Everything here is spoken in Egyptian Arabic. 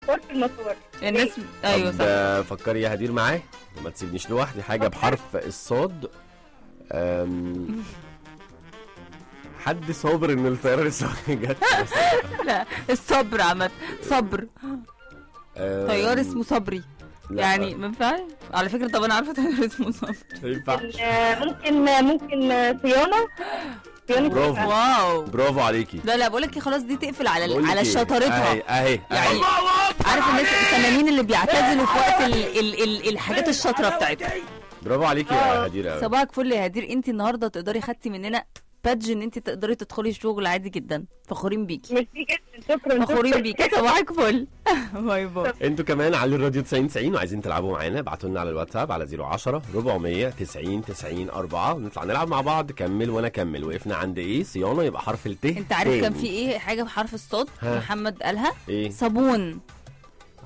المطار في المطار الناس ايوه طب صح آه، فكري يا هدير معايا وما تسيبنيش لوحدي حاجه بحرف الصاد أم، حد صابر ان الطياره لسه جت لا الصبر عامة صبر أم، طيار اسمه صبري لا، يعني ما ينفعش على فكرة طب انا عارفة طيار اسمه صبري ما ينفعش آه، ممكن ممكن آه، صيانه صيانه برافو. الشقة. واو برافو عليكي لا لا بقول لك خلاص دي تقفل على بقول لك على إيه، شطارتها اهي اهي يعني اهي عارف الناس الفنانين اللي بيعتزلوا في وقت ال ال ال الحاجات الشاطره بتاعتهم برافو عليكي يا هدير أوي. صباحك فل يا هدير انت النهارده تقدري خدتي مننا بادج ان انت تقدري تدخلي الشغل عادي جدا فخورين بيكي ميرسي جدا شكرا فخورين شكراً. بيكي صباحك فل باي باي انتوا كمان على الراديو 90 90 وعايزين تلعبوا معانا ابعتوا لنا على الواتساب على 010 400 90 90 4 ونطلع نلعب مع بعض كمل وانا اكمل وقفنا عند ايه صيانه يبقى حرف الت انت عارف كان تاني. في ايه حاجه بحرف الصاد ها. محمد قالها ايه صابون